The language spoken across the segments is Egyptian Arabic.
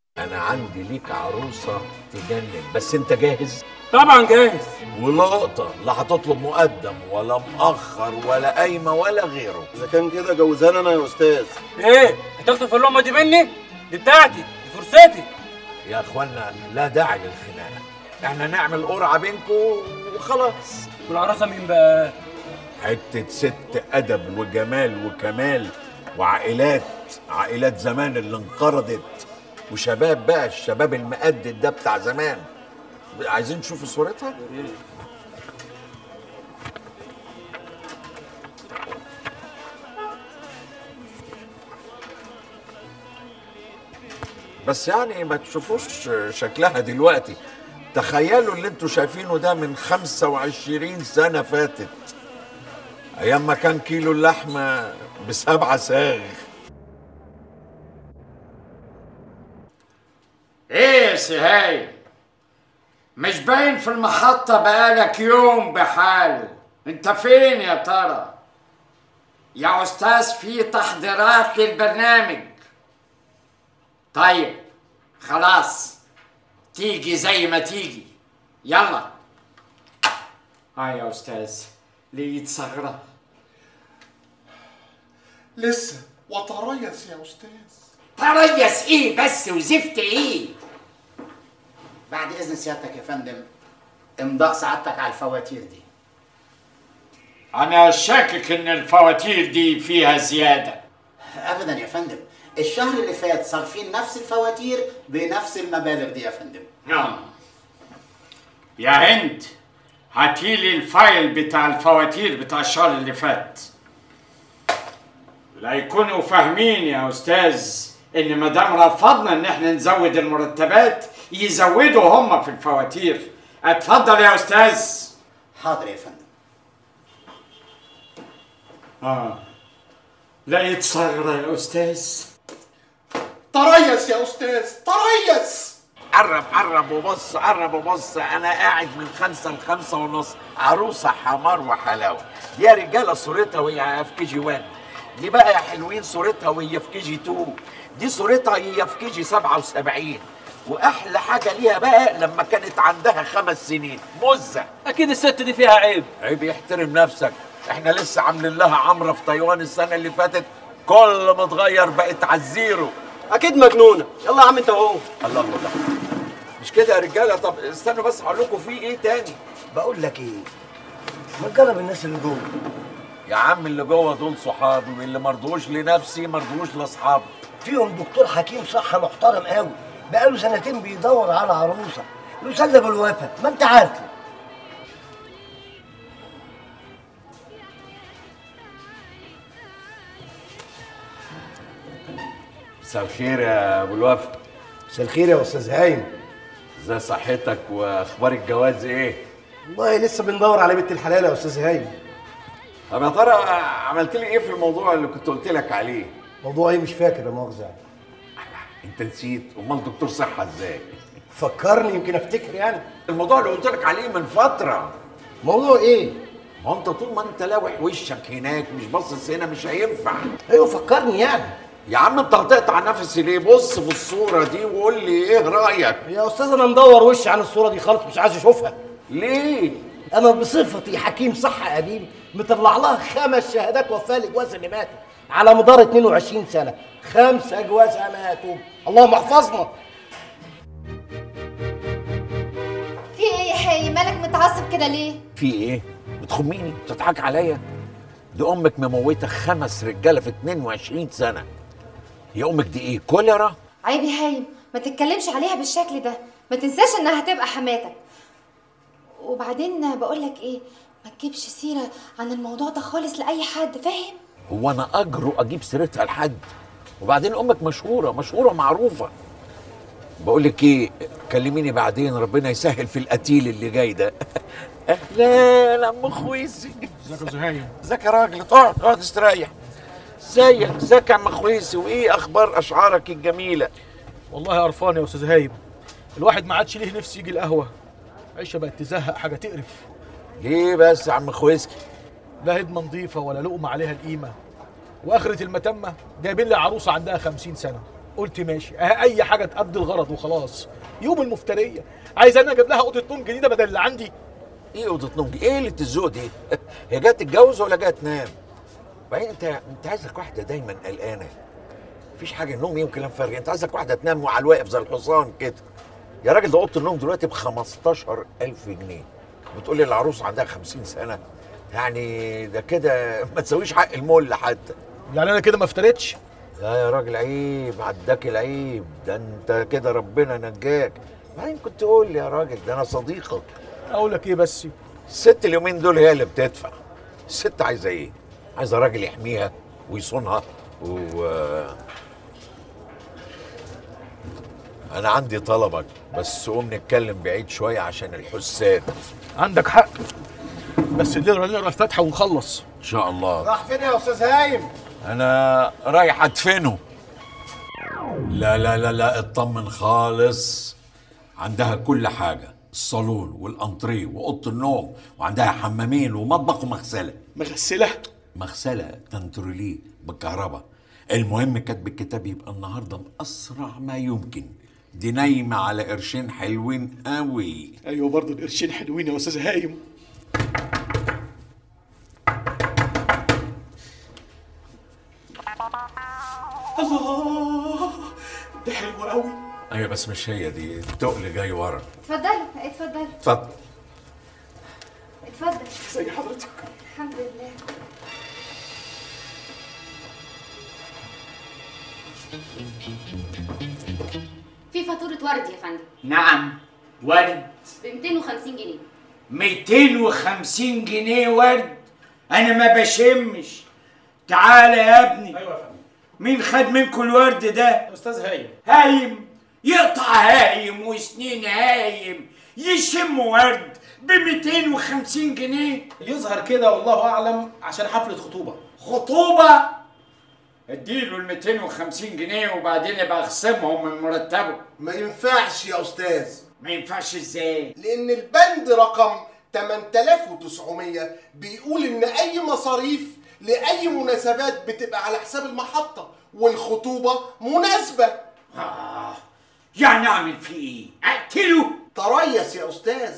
انا عندي ليك عروسه تجنن بس انت جاهز طبعا جاهز ولقطه لا هتطلب مقدم ولا مؤخر ولا قايمه ولا غيره اذا كان كده جوزانا انا يا استاذ ايه هتخطف اللقمه دي مني دي بتاعتي دي فرصتي يا اخوانا لا داعي للخناقه احنا نعمل قرعه بينكم وخلاص والعروسه مين بقى حته ست ادب وجمال وكمال وعائلات عائلات زمان اللي انقرضت وشباب بقى الشباب المقدد ده بتاع زمان عايزين نشوف صورتها بس يعني ما تشوفوش شكلها دلوقتي تخيلوا اللي انتوا شايفينه ده من 25 سنة فاتت ايام ما كان كيلو اللحمة بسبعة ساغ ايه يا سهايل مش باين في المحطة بقالك يوم بحاله انت فين يا ترى يا استاذ في تحضيرات للبرنامج طيب خلاص تيجي زي ما تيجي يلا هاي يا استاذ لقيت ثغرة لسه وتريث يا استاذ تريس ايه بس وزفت ايه بعد اذن سيادتك يا فندم امضاء سعادتك على الفواتير دي انا شاكك ان الفواتير دي فيها زيادة ابدا يا فندم الشهر اللي فات صارفين نفس الفواتير بنفس المبالغ دي يا فندم نعم يا هند هاتيلي الفايل بتاع الفواتير بتاع الشهر اللي فات لا يكونوا فاهمين يا استاذ ان ما دام رفضنا ان احنا نزود المرتبات يزودوا هم في الفواتير اتفضل يا استاذ حاضر يا فندم اه لقيت ثغرة يا استاذ تريث يا استاذ تريث قرب قرب وبص قرب وبص انا قاعد من خمسة لخمسة ونص عروسة حمار وحلاوة دي يا رجالة صورتها وهي في كي جي 1 دي بقى يا حلوين صورتها وهي في كي جي 2 دي صورتها هي في كي جي 77 واحلى حاجة ليها بقى لما كانت عندها خمس سنين مزة اكيد الست دي فيها عيب عيب يحترم نفسك احنا لسه عاملين لها عمرة في تايوان السنة اللي فاتت كل ما اتغير بقت على الزيرو اكيد مجنونه يلا يا عم انت اهو الله الله مش كده يا رجاله طب استنوا بس هقول لكم في ايه تاني بقول لك ايه ما تجرب الناس اللي جوه يا عم اللي جوه دول صحابي واللي مرضوش لنفسي مرضوش لاصحابي فيهم دكتور حكيم صحه محترم قوي بقاله سنتين بيدور على عروسه يسلب الوفا ما انت عارف مساء الخير يا ابو الوفا مساء الخير يا استاذ هايم ازي صحتك واخبار الجواز ايه والله لسه بندور على بنت الحلال يا استاذ هايم طب يا ترى عملت لي ايه في الموضوع اللي كنت قلت لك عليه موضوع ايه مش فاكر يا مؤاخذه يعني. انت نسيت امال دكتور صحه ازاي فكرني يمكن افتكر يعني الموضوع اللي قلت لك عليه من فتره موضوع ايه ما انت طول ما انت لاوح وشك هناك مش باصص هنا مش هينفع ايوه فكرني يعني يا عم انت هتقطع نفسي ليه بص في الصوره دي وقول لي ايه رايك يا استاذ انا مدور وشي عن الصوره دي خالص مش عايز اشوفها ليه انا بصفتي حكيم صحه قديم مطلع لها خمس شهادات وفاه لجواز اللي ماتوا على مدار 22 سنه خمسه جوازها ماتوا اللهم احفظنا في ايه يا حي مالك متعصب كده ليه في ايه بتخميني بتضحك عليا دي امك مموته خمس رجاله في 22 سنه يا امك دي ايه كوليرا عيب يا هايم ما تتكلمش عليها بالشكل ده ما تنساش انها هتبقى حماتك وبعدين بقول لك ايه ما تجيبش سيره عن الموضوع ده خالص لاي حد فاهم هو انا اجرؤ اجيب سيرتها لحد وبعدين امك مشهوره مشهوره معروفه بقول لك ايه كلميني بعدين ربنا يسهل في القتيل اللي جاي ده اهلا عم خويسي ازيك يا زهايم ازيك يا راجل اقعد اقعد استريح ازيك ازيك يا عم خويسي وايه اخبار اشعارك الجميله والله قرفان يا استاذ هايم الواحد ما عادش ليه نفس يجي القهوه عيشه بقت تزهق حاجه تقرف ليه بس يا عم خويسكي لا هدمه نظيفه ولا لقمه عليها القيمه واخره المتمه جايبين لي عروسه عندها خمسين سنه قلت ماشي اه اي حاجه تأدي الغرض وخلاص يوم المفتريه عايز انا اجيب لها اوضه نوم جديده بدل اللي عندي ايه اوضه نوم دي؟ ايه اللي الذوق دي؟ هي جايه تتجوز ولا جايه تنام؟ بعدين انت انت عايزك واحده دايما قلقانه مفيش حاجه النوم يوم كلام فارغ انت عايزك واحده تنام وعلى الواقف زي الحصان كده يا راجل ده اوضه النوم دلوقتي ب 15000 جنيه بتقول لي العروس عندها 50 سنه يعني ده كده ما تسويش حق المول حتى يعني انا كده ما افتريتش لا يا راجل عيب عداك العيب ده انت كده ربنا نجاك بعدين كنت تقول لي يا راجل ده انا صديقك اقول لك ايه بس الست اليومين دول هي اللي بتدفع الست عايزه ايه عايزه راجل يحميها ويصونها و انا عندي طلبك بس قوم نتكلم بعيد شويه عشان الحساد عندك حق بس الليله نقرا الفاتحه ونخلص ان شاء الله راح فين يا استاذ هايم انا رايح ادفنه لا لا لا لا اطمن خالص عندها كل حاجه الصالون والانتريه واوضه النوم وعندها حمامين ومطبخ ومغسله مغسله مغسله تنتروليه بالكهرباء المهم كاتب الكتاب يبقى النهارده باسرع ما يمكن دي نايمه على قرشين حلوين قوي ايوه برضه القرشين حلوين يا استاذ هايم الله ده حلو قوي ايوه بس مش هي دي التقل جاي ورا اتفضلي اتفضلي اتفضل اتفضل زي حضرتك الحمد لله في فاتورة ورد يا فندم نعم ورد ب 250 جنيه 250 جنيه ورد انا ما بشمش تعالى يا ابني ايوه يا فندم مين خد منكم الورد ده استاذ هايم هايم يقطع هايم وسنين هايم يشم ورد ب 250 جنيه يظهر كده والله اعلم عشان حفله خطوبه خطوبة اديله ال 250 جنيه وبعدين يبقى اخصمهم من مرتبه ما ينفعش يا استاذ ما ينفعش ازاي لان البند رقم 8900 بيقول ان اي مصاريف لاي مناسبات بتبقى على حساب المحطه والخطوبه مناسبه آه يعني اعمل فيه ايه اقتله تريس يا استاذ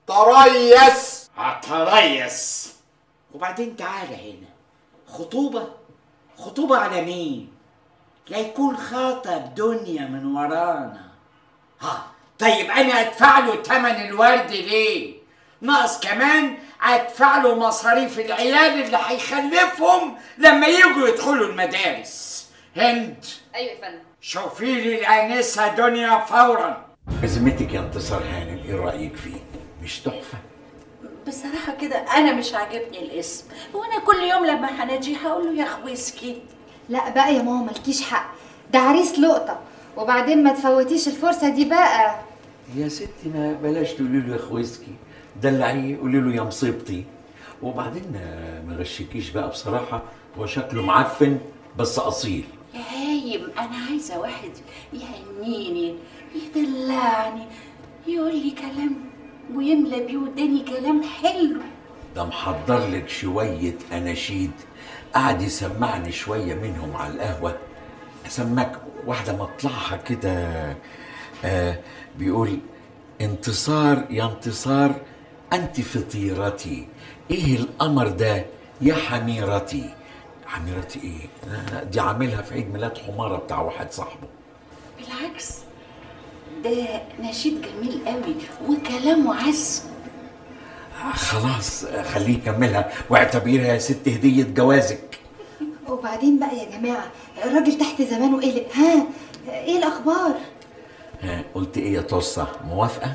تريس هتريس وبعدين تعالى هنا خطوبة خطوبة على مين لا يكون خاطب دنيا من ورانا ها طيب انا ادفع له تمن الورد ليه ناقص كمان ادفع له مصاريف العيال اللي هيخلفهم لما يجوا يدخلوا المدارس هند ايوه يا فندم شوفي لي الانسه دنيا فورا بذمتك يا انتصار هانم ايه رايك فيه مش تحفه بصراحة كده أنا مش عاجبني الاسم وأنا كل يوم لما هناجيه هقول له يا خويسكي لا بقى يا ماما مالكيش حق ده عريس لقطه وبعدين ما تفوتيش الفرصه دي بقى يا ستي ما بلاش تقولي له يا خويسكي دلعيه قولي له يا مصيبتي وبعدين آه، ما غشكيش بقى بصراحه هو شكله معفن بس اصيل يا هايم أنا عايزة واحد يهنيني يدلعني يقول لي كلام ويملى بيه وداني كلام حلو ده محضر لك شويه اناشيد قعد يسمعني شويه منهم على القهوه اسمعك واحده مطلعها كده آه بيقول انتصار يا انتصار انت فطيرتي ايه القمر ده يا حميرتي حميرتي ايه لا لا دي عاملها في عيد ميلاد حماره بتاع واحد صاحبه بالعكس ده نشيد جميل قوي وكلامه عذب آه خلاص آه، خليه يكملها واعتبريها يا ست هديه جوازك وبعدين بقى يا جماعه الراجل تحت زمانه قلق ها ايه الاخبار ها قلت ايه يا طصه موافقه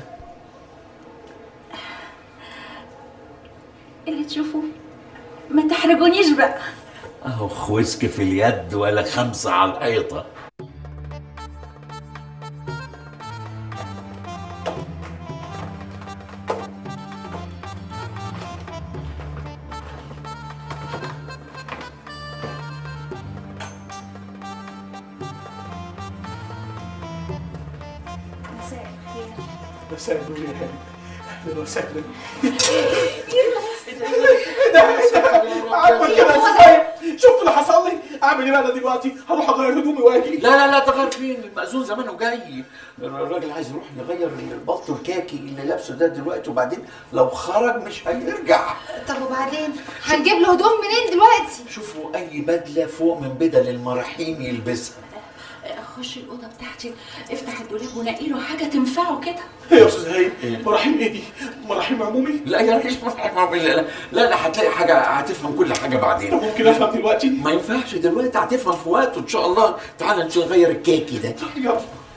اللي تشوفوه ما تحرجونيش بقى اهو خوسك في اليد ولا خمسه على الحيطه مساء الخير مساء النور يا هانم اهلا وسهلا عاجبك كده ازاي شفت اللي حصل لي اعمل ايه بقى أنا دلوقتي هروح اغير هدومي واجي لا لا لا تغير فين المأذون زمانه جاي الراجل عايز يروح يغير البلط الكاكي اللي لابسه ده دلوقتي وبعدين لو خرج مش هيرجع طب وبعدين هنجيب له هدوم منين دلوقتي شوفوا اي بدله فوق من بدل المراحيم يلبسها خش الاوضه بتاعتي افتح الدولاب ونقي له حاجه تنفعه كده ايه يا استاذ هايل مراحيم ايه دي مراحيم عمومي لا يا ريش مراحيم عمومي لا لا لا, لا هتلاقي حاجه هتفهم كل حاجه بعدين طب ممكن افهم دلوقتي ما ينفعش دلوقتي هتفهم في وقته ان شاء الله تعال نغير الكيكي ده يلا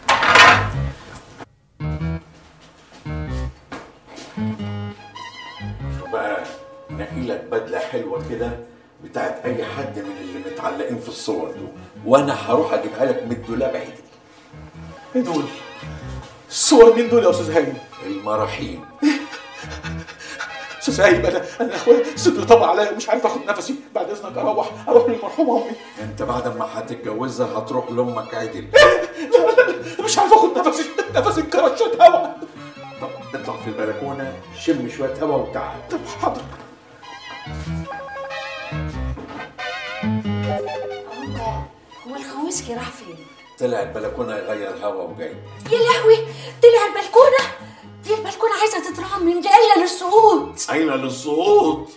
شوف بقى نقي لك بدله حلوه كده بتاعت اي حد من اللي متعلقين في الصور دول وانا هروح اجيبها لك من الدولاب عادي ايه دول الصور مين دول يا استاذ هايل المراحيم استاذ هايل انا انا اخويا صدري طبع عليا ومش عارف اخد نفسي بعد اذنك اروح اروح للمرحومه امي انت بعد ما هتتجوزها هتروح لامك عادل مش عارف اخد نفسي نفسي كرشات هوا طب اطلع في البلكونه شم شويه هوا وتعال طب حاضر هو الخويسكي راح فين طلع البلكونه يغير هوا وجاي يا لهوي طلع البلكونه دي البلكونه عايزه تترمم دي قايله للصعود عينه للصوت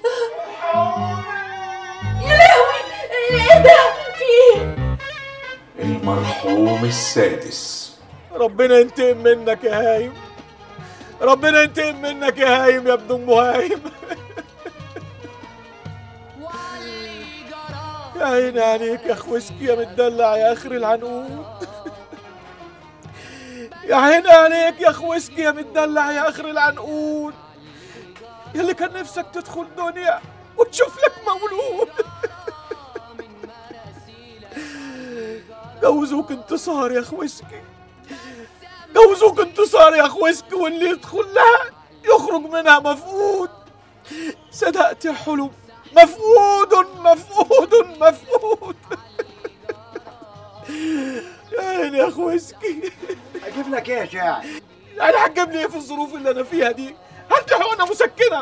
يا لهوي ايه ده في ايه المرحوم السادس ربنا ينتقم منك يا هايم ربنا ينتقم منك يا هايم يا ابن ام هايم يا عيني عليك يا خوسكي يا متدلع يا اخر العنقود يا عيني عليك يا خوسكي يا متدلع يا اخر العنقود يا اللي كان نفسك تدخل دنيا وتشوف لك مولود جوزوك انتصار يا خوسكي جوزوك انتصار يا خوسكي واللي يدخل لها يخرج منها مفقود صدقت يا حلم مفقود مفقود مفقود يا عيني يا خوسكي اجيب لك ايه يا شاعر يعني هتجيب لي ايه في الظروف اللي انا فيها دي هات لي حقنه مسكنه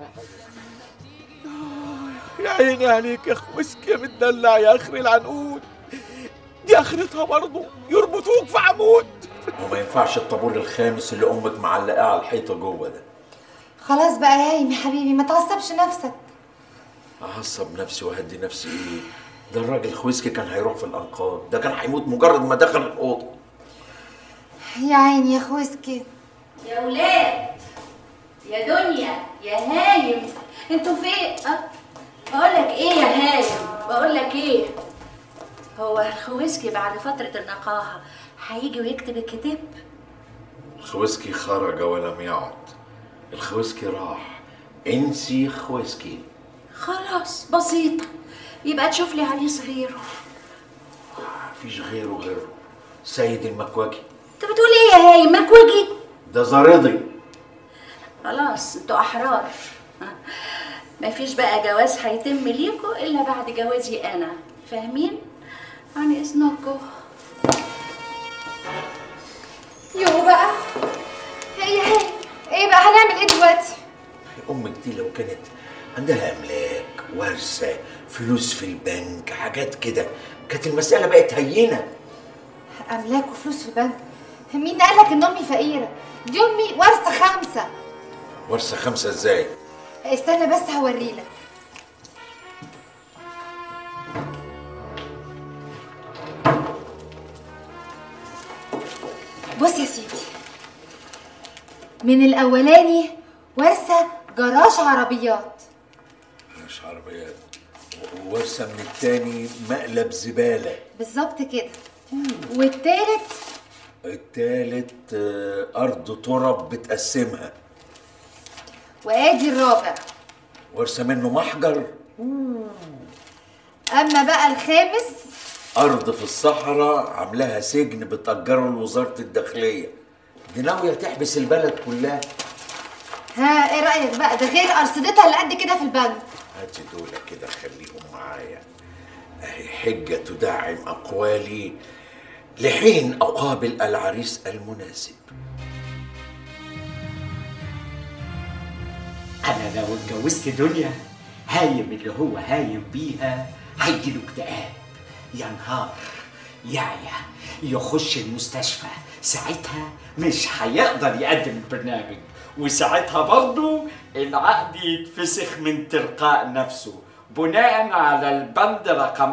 يا عيني عليك يا خوسكي يا متدلع يا اخر العنقود دي اخرتها برضه يربطوك في عمود وما ينفعش الطابور الخامس اللي امك معلقاه على الحيطه جوه ده خلاص بقى يا هايم يا حبيبي ما تعصبش نفسك اعصب نفسي واهدي نفسي ايه ده الراجل خويسكي كان هيروح في الانقاض ده كان هيموت مجرد ما دخل الاوضه يا عيني يا خوسكي يا ولاد يا دنيا يا هايم انتوا فين أه؟ بقول لك ايه يا هايم بقول لك ايه هو الخويسكي بعد فترة النقاهة هيجي ويكتب الكتاب خويسكي خرج ولم يعد الخويسكي راح انسي خويسكي خلاص بسيطة يبقى تشوف لي عريس غيره مفيش غيره غيره سيد المكواكي انت بتقول ايه يا هايم مكوجي ده زريضي خلاص انتوا احرار مفيش بقى جواز هيتم ليكوا الا بعد جوازي انا فاهمين عن اذنكم يو بقى هي هي ايه بقى هنعمل ايه دلوقتي امك دي لو كانت عندها املاك ورثه فلوس في البنك حاجات كده كانت المساله بقت هينه املاك وفلوس في البنك مين قال لك ان امي فقيره دي امي ورثه خمسه ورثه خمسه ازاي استنى بس هوريلك بص يا سيدي من الاولاني ورثه جراج عربيات مش عربيات ورثه من التاني مقلب زباله بالظبط كده والتالت التالت آه، ارض تراب بتقسمها وادي الرابع ورثه منه محجر اما بقى الخامس ارض في الصحراء عاملاها سجن بتأجره لوزاره الداخليه دي ناويه تحبس البلد كلها ها ايه رايك بقى ده غير ارصدتها اللي قد كده في البنك هاتي دول كده خليهم معايا اهي حجه تدعم اقوالي لحين اقابل العريس المناسب انا لو اتجوزت دنيا هايم اللي هو هايم بيها هيجيله اكتئاب ينهار يعيا يخش المستشفى ساعتها مش هيقدر يقدم البرنامج وساعتها برضه العقد يتفسخ من تلقاء نفسه بناء على البند رقم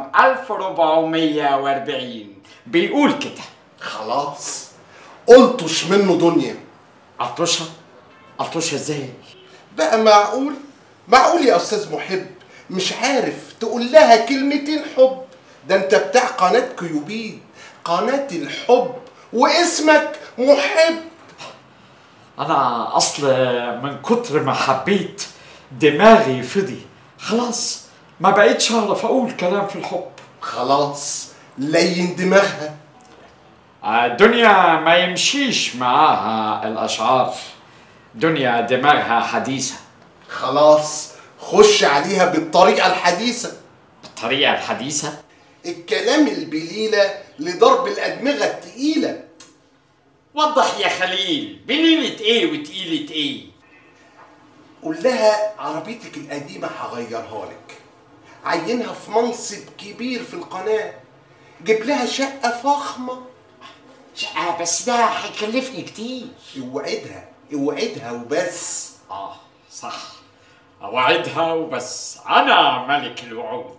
1440 بيقول كده خلاص قلتش منه دنيا قطشها قطشها ازاي بقى معقول معقول يا استاذ محب مش عارف تقول لها كلمتين حب ده انت بتاع قناة كيوبيد قناة الحب واسمك محب انا اصل من كتر ما حبيت دماغي فضي خلاص ما بقيتش اعرف اقول كلام في الحب خلاص لين دماغها دنيا ما يمشيش معاها الاشعار دنيا دماغها حديثه خلاص خش عليها بالطريقة الحديثة الطريقه الحديثه الكلام البليلة لضرب الأدمغة التقيلة وضح يا خليل بليلة ايه وتقيلة ايه قول لها عربيتك القديمة هغيرها لك عينها في منصب كبير في القناة جيب لها شقة فخمة شقة بس ده هيكلفني كتير اوعدها اوعدها وبس اه صح اوعدها وبس انا ملك الوعود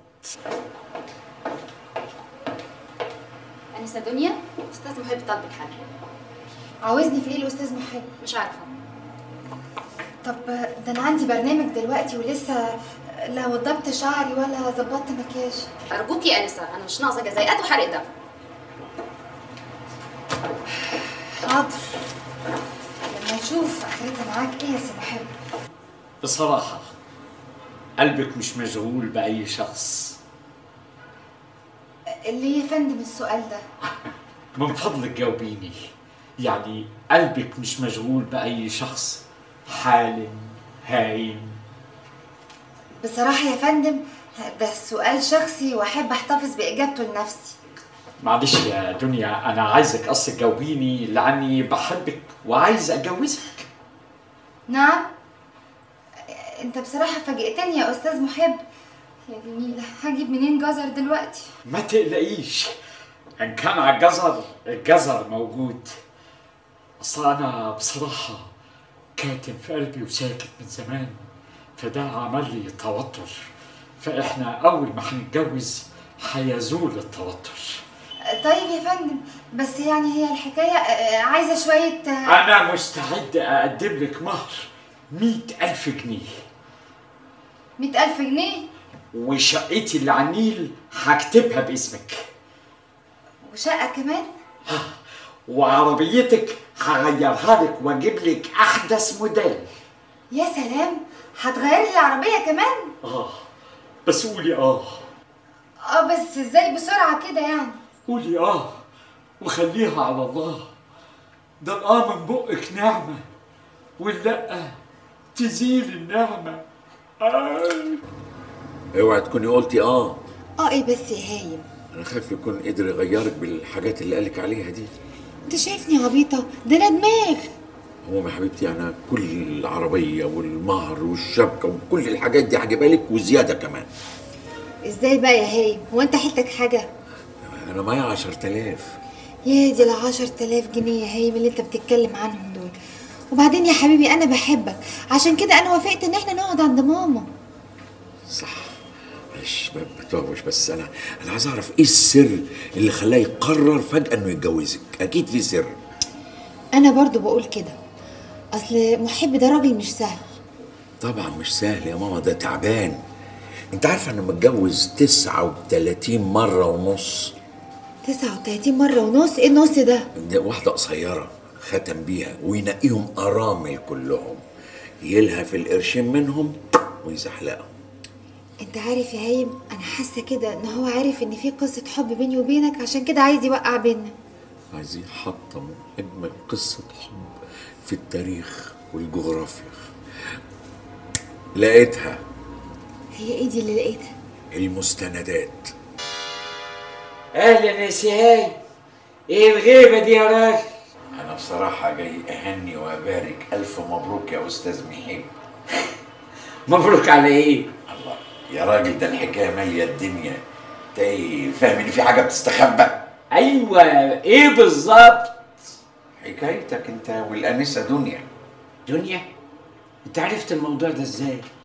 انسه دنيا استاذ محب طلبك حاجه عاوزني في ايه الاستاذ محب مش عارفه طب ده انا عندي برنامج دلوقتي ولسه لا وضبت شعري ولا ظبطت مكياج ارجوكي يا انسه انا مش ناقصه جزايات وحرق دم حاضر لما نشوف اخرتها معاك ايه يا سي محب بصراحة قلبك مش مشغول بأي شخص اللي يا فندم السؤال ده من فضلك جاوبيني يعني قلبك مش مشغول بأي شخص حالم هايم بصراحة يا فندم ده سؤال شخصي واحب احتفظ باجابته لنفسي معلش يا دنيا أنا عايزك أصل تجاوبيني لأني بحبك وعايز أتجوزك نعم انت بصراحة فاجئتني يا استاذ محب يا جميلة هجيب منين جزر دلوقتي ما تقلقيش إن كان على الجزر الجزر موجود أصل أنا بصراحة كاتم في قلبي وساكت من زمان فده عمل لي توتر فإحنا أول ما هنتجوز هيزول التوتر طيب يا فندم بس يعني هي الحكاية آه، عايزة شوية آه، أنا مستعد أقدم لك مهر مئة ألف جنيه مئة ألف جنيه وشقتي اللي على النيل هكتبها باسمك وشقة كمان وعربيتك هغيرها لك واجيب لك احدث موديل يا سلام هتغير لي العربية كمان اه بس قولي اه اه بس ازاي بسرعة كده يعني قولي اه وخليها على الله ده الاه من بقك نعمه واللا تزيل النعمه آه. اوعي تكوني قلتي اه اه ايه بس يا هايم انا خايف يكون قدر يغيرك بالحاجات اللي قالك عليها دي انت شايفني عبيطة ده انا دماغ هو يا حبيبتي انا كل العربيه والمهر والشبكه وكل الحاجات دي هجيبها لك وزياده كمان ازاي بقى يا هايم هو انت حيلتك حاجة انا معايا 10000 يا دي العشر تلاف جنيه يا هايم اللي انت بتتكلم عنهم دول وبعدين يا حبيبي انا بحبك عشان كده انا وافقت ان احنا نقعد عند ماما صح معلش ب- بتوهوش بس انا انا عايز اعرف ايه السر اللي خلاه يقرر فجاه انه يتجوزك اكيد في سر انا برضو بقول كده اصل محب ده راجل مش سهل طبعا مش سهل يا ماما ده تعبان انت عارفه انه متجوز 39 مره ونص 39 مرة ونص ايه النص ده ده واحده قصيره ختم بيها وينقيهم ارامل كلهم يلهى في القرشين منهم ويزحلقهم انت عارف يا هايم انا حاسة كده ان هو عارف ان في قصة حب بيني وبينك عشان كده عايز يوقع بينا عايز يحطم اجمل قصه حب في التاريخ والجغرافيا لقيتها هي ايه دي اللي لقيتها المستندات اهلا يا سهاي ايه الغيبه دي يا راجل انا بصراحه جاي اهني وابارك الف مبروك يا استاذ محب مبروك على ايه الله يا راجل ده الحكايه ماليه الدنيا انت ايه فاهم ان في حاجه بتستخبى ايوه ايه بالظبط حكايتك انت والانسه دنيا دنيا انت عرفت الموضوع ده ازاي